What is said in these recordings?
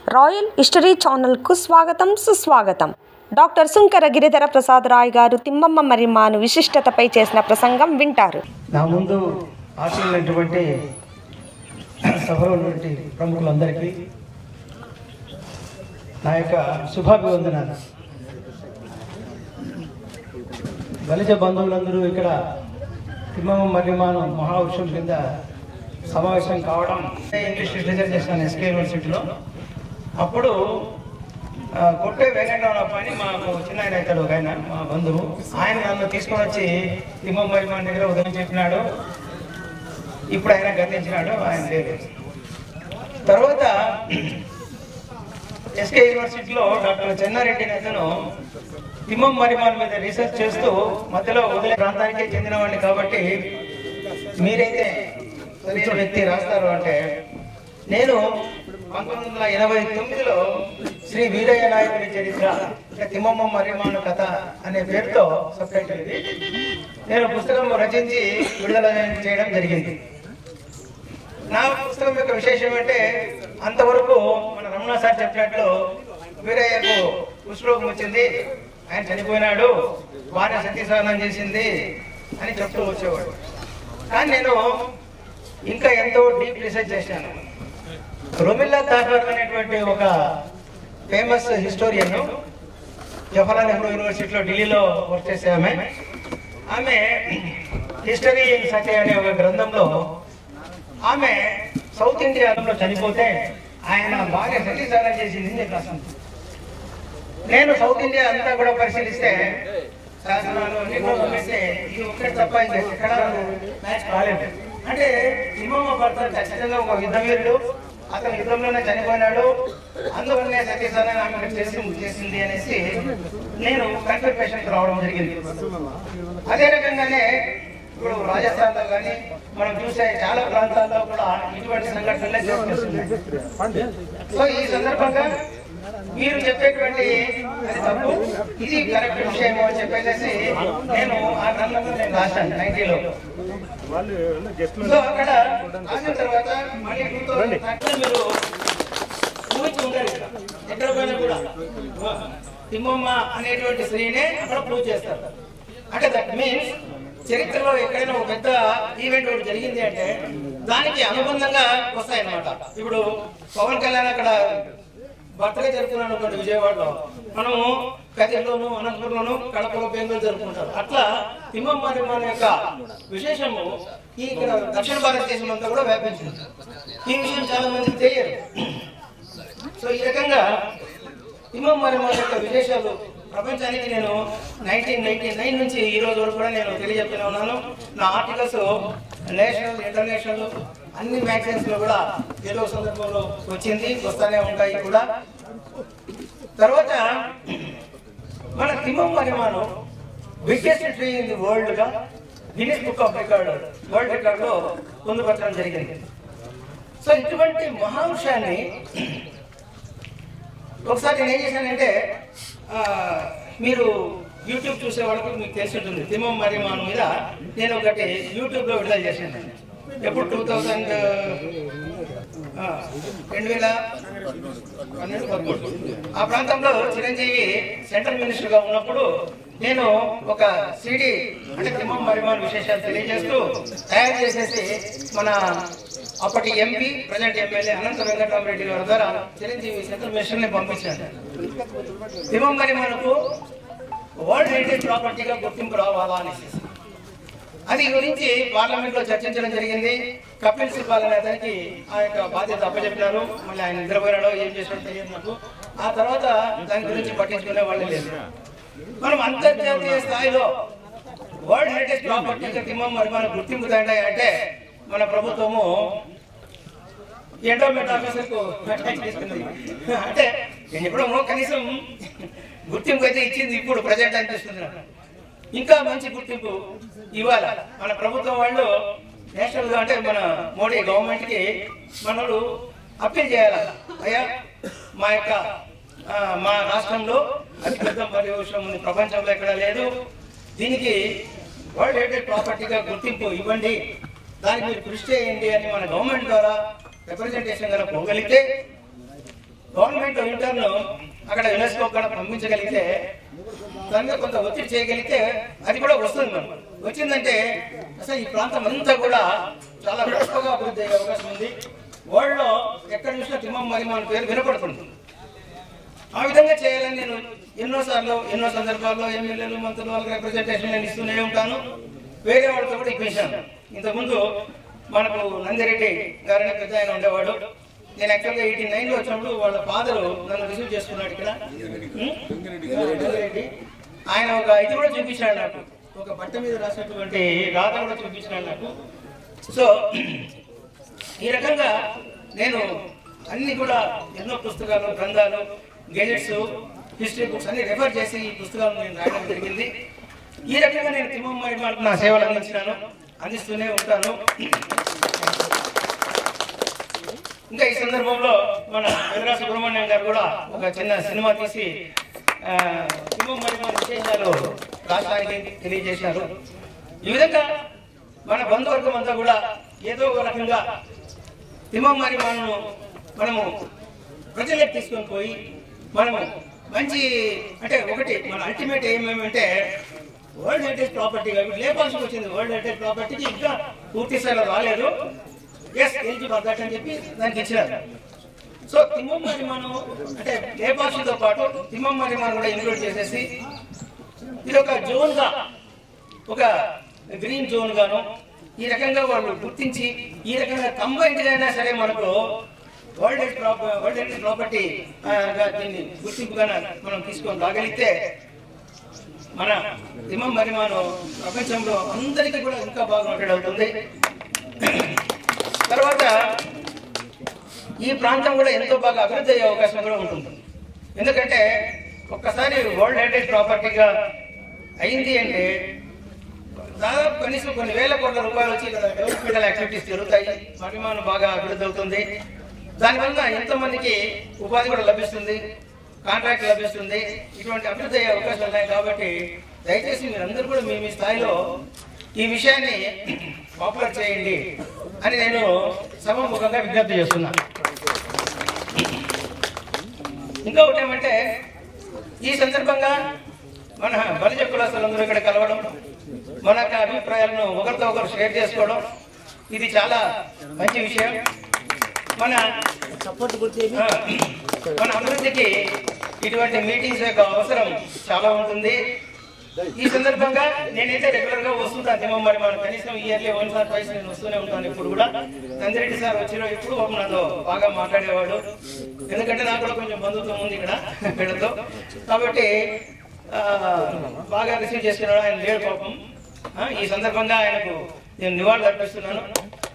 Royal history ఛానల్కు స్వాగతం సుస్వాగతం డాక్టర్ శుంకర గిరిధర ప్రసాద్ రాయ్ గారు తిమ్మమ్మ మరిమాను విశిష్టతపై చేసిన ప్రసంగం వింటారు నా ముందు ఆశీనులైనటువంటి సభలో ఉన్నటువంటి ప్రముఖులందరికీ నా యొక్క శుభాభివందనాలు బలిజ బంధువులందరూ ఇక్కడ తిమ్మమ్మ మర్రిమానం మహావృక్షం కింద సమావేశం కావడం ఇంగ్లీష్ లిటరేచర్ చేశాను ఎస్కే యూనివర్సిటీలో అప్పుడు ఆ, కొట్టే వెంకటరామప్ప అని మాకు చిన్న ఆయన అవుతాడు ఒక ఆయన మా బంధువు ఆయన నన్ను తీసుకొని వచ్చి తిమ్మమ్మ మర్రిమాన్ దగ్గర ఉదయం చెప్పినాడు ఇప్పుడు ఆయన గతించినాడు ఆయన లేదు తర్వాత ఎస్కే యూనివర్సిటీలో డాక్టర్ చెన్నారెడ్డి అనే అతను తిమ్మం మరిమాన్ మీద రీసెర్చ్ చేస్తూ మధ్యలో ఉదయ ప్రాంతానికే చెందినవాడిని కాబట్టి మీరైతే సరైన వ్యక్తి రాస్తారు అంటే నేను పంతొమ్మిది వందల ఎనభై తొమ్మిదిలో శ్రీ వీరయ్య నాయకుడి చరిత్ర అంటే తిమ్మమ్మ మరిమాను కథ అనే పేరుతో సబ్టైటిల్ ఇది నేను పుస్తకం రచించి విడుదల చేయడం జరిగింది నా పుస్తకం యొక్క విశేషం అంటే అంతవరకు మన రమణ సార్ చెప్పినట్లు వీరయ్యకు కుష్ఠరోగం వచ్చింది ఆయన చనిపోయినాడు భార్య సతీసాధనం చేసింది అని చెప్తూ వచ్చేవాడు కానీ నేను ఇంకా ఎంతో డీప్ రీసెర్చ్ చేశాను రొమిల్లా తాకర్ అనేటువంటి ఒక ఫేమస్ హిస్టోరియన్ జవహర్లాల్ నెహ్రూ యూనివర్సిటీలో ఢిల్లీలో వర్క్ చేసే ఆమె ఆమె హిస్టరీ ఇన్ సచే అనే ఒక గ్రంథంలో ఆమె సౌత్ ఇండియాలో చనిపోతే ఆయన బాగా సతీసాధన చేసింది అని చెప్పి రాసింది. నేను సౌత్ ఇండియా అంతా కూడా పరిశీలిస్తే శాసనాలు అన్ని కూడా గమనిస్తే ఇది ఒక్కటి తప్ప ఇంకా ఎక్కడ మ్యాచ్ కాలేదు అంటే తిమ్మమ్మ భర్త ఖచ్చితంగా ఒక యుద్ధవీరుడు అతను యుద్ధంలోనే చనిపోయినాడు అందువల్లనే సతీసాధన ఆమె చేసి చేసింది అనేసి నేను కన్ఫర్మేషన్ రావడం జరిగింది అదే రకంగానే ఇప్పుడు రాజస్థాన్ లో కానీ మనం చూసే చాలా ప్రాంతాల్లో కూడా ఇటువంటి సంఘటనలే చోటు చేసుకున్నాయి సో ఈ సందర్భంగా మీరు చెప్పేటువంటి అది తప్పు ఇది కరెక్ట్ విషయం అని చెప్పేసి నేను ఆ గ్రంథంలో నేను రాశాను నైన్టీలో సో అక్కడ రాసిన తర్వాత మళ్ళీ 2013 మీరు ఊహించి ఉంటారు ఇక్కడ. ఎక్కడ పోయినా కూడా తిమ్మమ్మ అనేటువంటి స్త్రీనే అక్కడ ప్రూవ్ చేస్తారు అంటే దట్ మీన్స్ చరిత్రలో ఎక్కడైనా ఒక పెద్ద ఈవెంట్ ఒకటి జరిగింది అంటే దానికి అనుబంధంగా వస్తాయి అన్నమాట ఇప్పుడు పవన్ కళ్యాణ్ అక్కడ బర్త్డే జరుపుకున్నాను అనుకోండి విజయవాడలో మనము కదిలోను అనంతపురంలోను కడపలో బెంగళూరు జరుపుకుంటారు అట్లా తిమ్మమ్మ నిర్మాణం యొక్క విశేషము ఈ ఇక్కడ దక్షిణ భారతదేశం అంతా కూడా వ్యాపించింది ఈ విషయం చాలా మందికి తెలియదు సో ఈ రకంగా ఇమాం మరిమాన్ యొక్క విశేషాలు ప్రపంచానికి నేను నైన్టీన్ నైన్టీ నైన్ నుంచి ఈ రోజు వరకు కూడా నేను తెలియజెప్తూనే ఉన్నాను నా ఆర్టికల్స్ నేషనల్ ఇంటర్నేషనల్ అన్ని మ్యాగజైన్స్ లో కూడా ఏదో సందర్భంలో వచ్చింది వస్తానే ఉంటాయి కూడా తర్వాత మన Thimmam Marrimanu biggest tree in the world గా Guinness book of record world record లో పొందుపరచడం జరిగింది సో ఇటువంటి మహాంశాన్ని ఒకసారి నేను ఏం చేశానంటే ఆ, మీరు యూట్యూబ్ చూసే వాళ్ళకి మీకు తెలిసి ఉంటుంది తిమ్మం మరిమాన్ మీద నేను ఒకటి యూట్యూబ్లో విడుదల చేశాను ఎప్పుడు టూ థౌజండ్ రెండు వేల పన్నెండు పదమూడు ఆ ప్రాంతంలో చిరంజీవి సెంట్రల్ మినిస్టర్గా ఉన్నప్పుడు నేను ఒక సిడి అంటే తిమ్మం మరిమాన్ విశేషాలు తెలియజేస్తూ తయారు చేసేసి మన అప్పటి MP present MLA Anantha Venkatarami Reddy గారి ద్వారా చిరంజీవి సెంట్రల్ మినిస్టర్ని పంపించాను తిమ్మం మరిమాన్కు వరల్డ్ హెరిటేజ్ ప్రాపర్టీగా గుర్తింపు రావాలా అనేసి అది గురించి పార్లమెంట్ లో చర్చించడం జరిగింది కపిల్ సిబాల్ అనే అతనికి ఆ యొక్క బాధ్యత అప్పచెప్పినారు మళ్ళీ ఆయన నిద్రపోయినాడో ఏం చేసాడో తెలియదు నాకు ఆ తర్వాత దాని గురించి పట్టించుకునే వాళ్ళు లేదు మనం అంతర్జాతీయ స్థాయిలో వరల్డ్ హెరిటేజ్ ప్రాపర్టీగా తిమ్మం మరి మన గుర్తింపు తండాయి అంటే మన ప్రభుత్వము ఎండోమెంట్ ఆఫీసర్కు అటాచ్ చేసుకుంది అంటే నేను ఎప్పుడో కనీసం గుర్తింపు అయితే ఇచ్చింది ఇప్పుడు ప్రజెంట్ అనిపిస్తుంది నాకు. ఇంకా మంచి గుర్తింపు ఇవ్వాలి మన ప్రభుత్వం వాళ్ళు నేషనల్ గా అంటే మన మోడీ గవర్నమెంట్ కి మనలు అప్పీల్ చేయాలి అయ్యా మా యొక్క ఆ, మా రాష్ట్రంలో అతిపెద్ద పర్యవేక్షణం ఉంది ప్రపంచంలో ఎక్కడ లేదు దీనికి వరల్డ్ హెరిటేజ్ ప్రాపర్టీగా గుర్తింపు ఇవ్వండి దానికి మీరు కృషి చేయండి అని మన గవర్నమెంట్ ద్వారా రిప్రజెంటేషన్ కనుక పోగలిగితే గవర్నమెంట్ ఇంటర్ను అక్కడ యునెస్కో కూడా పంపించగలిగితే దాని మీద కొంత ఒత్తిడి చేయగలిగితే అది కూడా వస్తుంది మనం వచ్చిందంటే అసలు ఈ ప్రాంతం అంతా కూడా చాలా గొప్పగా అభివృద్ధి అయ్యే అవకాశం ఉంది వరల్డ్ లో ఎక్కడ చూసినా తిమ్మం మరిమాన్ పేరు వినపడుతుంది ఆ విధంగా చేయాలని నేను ఎన్నో సార్లు ఎన్నో సందర్భాల్లో ఎమ్మెల్యేలు మంత్రులు వాళ్ళకి రిప్రజెంటేషన్ నేను ఇస్తూనే ఉంటాను వేరే వాళ్ళతో కూడా ఇప్పించాను ఇంతకుముందు మనకు నందిరెడ్డి గారనే పెద్ద ఆయన ఉండేవాడు నేను యాక్చువల్గా ఎయిటీ నైన్లో వచ్చినప్పుడు వాళ్ళ ఫాదర్ నన్ను రిసీవ్ చేసుకున్నాడు ఇక్కడ ఉం? నందిరెడ్డి ఆయన ఒక ఇది కూడా చూపించాడు నాకు ఒక బట్ట మీద రాసినటువంటి రాత కూడా చూపించాడు నాకు సో ఈ రకంగా నేను అన్ని కూడా ఎన్నో పుస్తకాలు గ్రంథాలు గెజెట్స్ హిస్టరీ బుక్స్ అన్ని రెఫర్ చేసి ఈ పుస్తకాలు నేను రాయడం జరిగింది ఈ రకంగా నేను తిమ్మమ్మ మరిమాలకు నా సేవలు అందించినాను అందిస్తూనే ఉంటాను ఇంకా ఈ సందర్భంలో మన పెదరా సుబ్రహ్మణ్యం గారు కూడా ఒక చిన్న సినిమా తీసి ఆ, తిమ్మమ్మ మరిమాల విశేషాలు రాష్ట్రానికి తెలియజేశారు ఈ విధంగా మన బంధువర్గం అంతా కూడా ఏదో ఒక రకంగా తిమ్మమ్మ మరిమాలను మనము ప్రజలకు తీసుకొని పోయి మనము మంచి అంటే ఒకటి మన అల్టిమేట్ ఏమేమంటే వరల్డ్ హెరిటేజ్ ప్రాపర్టీ కాబట్టి లేపాల్సి వచ్చింది వరల్డ్ హెరిటేజ్ ప్రాపర్టీకి ఇంకా పూర్తి స్థాయిలో రాలేదు ఎస్ ఎల్జీ పర్దాట్ అని చెప్పి దానికి ఇచ్చినారు సో తిమ్మమ్మ మనం అంటే లేపాల్సితో పాటు తిమ్మమ్మ మనం కూడా ఇంక్లూడ్ చేసేసి ఇది ఒక జోన్ గా ఒక గ్రీన్ జోన్ గాను ఈ రకంగా వాళ్ళు గుర్తించి ఈ రకంగా కంబైన్డ్ అయినా సరే మనకు world head proper world head property దీన్ని గుర్తింపుగా మనం తీసుకొని రాగలిగితే మన తిమ్మం పరిమాణం ప్రపంచంలో అందరికీ కూడా ఇంకా బాగా మాట్లాడవుతుంది తర్వాత ఈ ప్రాంతం కూడా ఎంతో బాగా అభివృద్ధి అయ్యే అవకాశం కూడా ఉంటుంది ఎందుకంటే ఒక్కసారి వరల్డ్ హెరిటేజ్ ప్రాపర్టీగా అయింది అంటే దాదాపు కనీసం కొన్ని వేల కోట్ల రూపాయలు వచ్చి ఇక్కడ డెవలప్మెంటల్ యాక్టివిటీస్ జరుగుతాయి పరిమాణం బాగా అభివృద్ధి అవుతుంది దానివల్ల ఎంతో మందికి ఉపాధి కూడా లభిస్తుంది కాంట్రాక్ట్ లభిస్తుంది ఇటువంటి అభివృద్ధి అయ్యే అవకాశాలు ఉన్నాయి కాబట్టి దయచేసి మీరందరూ కూడా మీ మీ స్థాయిలో ఈ విషయాన్ని పాపులర్ చేయండి అని నేను సభాముఖంగా విజ్ఞప్తి చేస్తున్నాను ఇంకొకటి ఏమంటే ఈ సందర్భంగా మన బలిజ కులాసులందరూ ఇక్కడ కలవడం మన యొక్క అభిప్రాయాలను ఒకరితో ఒకరు షేర్ చేసుకోవడం ఇది చాలా మంచి విషయం మన ఆ, మన అభివృద్ధికి ఇటువంటి మీటింగ్స్ యొక్క అవసరం చాలా ఉంటుంది ఈ సందర్భంగా నేనైతే రెగ్యులర్ గా వస్తుంటాను తిమ్మమ్మ మరి మన కనీసం ఇయర్లీ వన్ సార్ ట్వైస్ నేను వస్తూనే ఉంటాను ఇప్పుడు కూడా నందిరెడ్డి సార్ వచ్చిన ఇప్పుడు పాపం నాతో బాగా మాట్లాడేవాడు ఎందుకంటే నాకు కూడా కొంచెం బంధుత్వం ఉంది ఇక్కడ వీళ్ళతో కాబట్టి ఆ, బాగా రిసీవ్ చేసుకున్నాడు ఆయన లేడు పాపం ఆ, ఈ సందర్భంగా ఆయనకు నేను నివాళులు అర్పిస్తున్నాను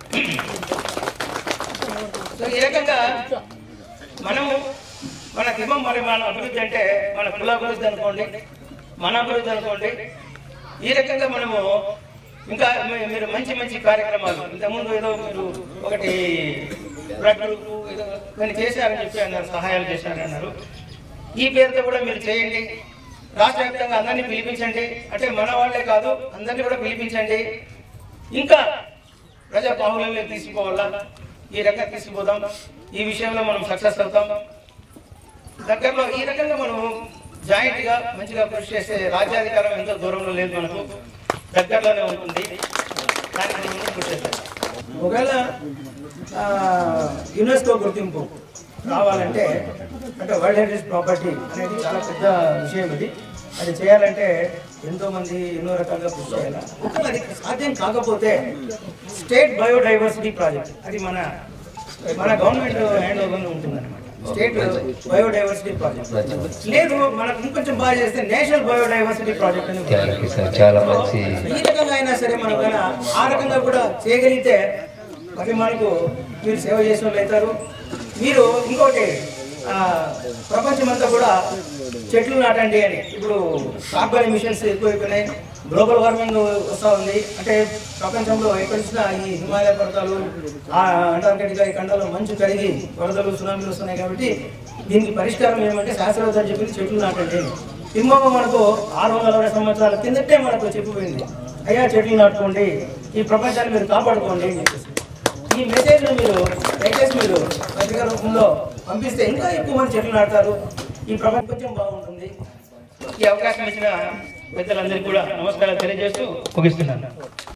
సో ఈ రకంగా మనము మన దిమ్మం మరి మన అభివృద్ధి అంటే మన కుల అభివృద్ధి అనుకోండి మన అభివృద్ధి అనుకోండి ఈ రకంగా మనము ఇంకా మీ- మీరు మంచి మంచి కార్యక్రమాలు ఇంతకుముందు ఏదో మీరు ఒకటి బ్లడ్ గ్రూప్ ఏదో కొన్ని చేశారని చెప్పి అన్నారు సహాయాలు చేశారని అన్నారు ఈ పేరుతో కూడా మీరు చేయండి రాష్ట్ర వ్యాప్తంగా అందరినీ పిలిపించండి అంటే మన వాళ్ళే కాదు అందరినీ కూడా పిలిపించండి ఇంకా ప్రజా బాహుల్యంలో తీసుకోవాలా ఈ రకంగా తీసుకుపోదాం ఈ విషయంలో మనం సక్సెస్ అవుతాం దగ్గరలో ఈ రకంగా మనం జాయింట్ గా మంచిగా కృషి చేస్తే రాజ్యాధికారం ఎంతో దూరంలో లేదు మనకు దగ్గరలోనే ఉంటుంది దానికి మనం ముందుకు కృషి చేద్దాం. ఒకవేళ ఆ, యునెస్కో గుర్తింపు రావాలంటే అంటే వరల్డ్ హెరిటేజ్ ప్రాపర్టీ అనేది చాలా పెద్ద విషయం ఇది అది చేయాలంటే ఎంతో మంది ఎన్నో రకాలుగా కృషి చేయాలి ఒకవేళ అది సాధ్యం కాకపోతే స్టేట్ బయోడైవర్సిటీ ప్రాజెక్ట్ అది మన మన గవర్నమెంట్ హ్యాండ్ ఓవర్లో ఉంటుంది అనమాట స్టేట్ బయోడైవర్సిటీ ప్రాజెక్ట్ లేదు మనకు ఇంకొంచెం బాగా చేస్తే నేషనల్ బయోడైవర్సిటీ ప్రాజెక్ట్ అని థ్యాంక్ యూ సార్ చాలా మంచి ఈ రకంగా అయినా సరే మనం కనుక ఆ రకంగా కూడా చేయగలిగితే మరి మనకు మీరు సేవ చేసిన వాళ్ళు అవుతారు మీరు ఇంకోటి ఆ, ప్రపంచమంతా కూడా చెట్లు నాటండి అని ఇప్పుడు కార్బన్ ఎమిషన్స్ ఎక్కువైపోయినాయి గ్లోబల్ వార్మింగ్ వస్తూ ఉంది అంటే ప్రపంచంలో ఎక్కడ చూసినా ఈ హిమాలయ పర్వతాలు ఆ అంటార్కిటికా ఈ ఖండాలు మంచు కరిగి వరదలు సునామీలు వస్తున్నాయి కాబట్టి దీనికి పరిష్కారం ఏమంటే శాస్త్రవేత్తలు చెప్పింది చెట్లు నాటండి సింహము మనకు ఆరు వందల అరవై సంవత్సరాల కిందటే మనకు చెప్పిపోయింది అయ్యా చెట్లు నాటుకోండి ఈ ప్రపంచాన్ని మీరు కాపాడుకోండి అని చెప్పేసి ఈ మెసేజ్ మీరు దయచేసి మీరు పత్రికా రూపంలో పంపిస్తే ఇంకా ఎక్కువ మంది చెట్లు నాటుతారు ఈ ప్రపంచం బాగుంటుంది ఈ అవకాశం ఇచ్చిన పెద్దలందరికీ కూడా నమస్కారాలు తెలియజేస్తూ ముగిస్తున్నాను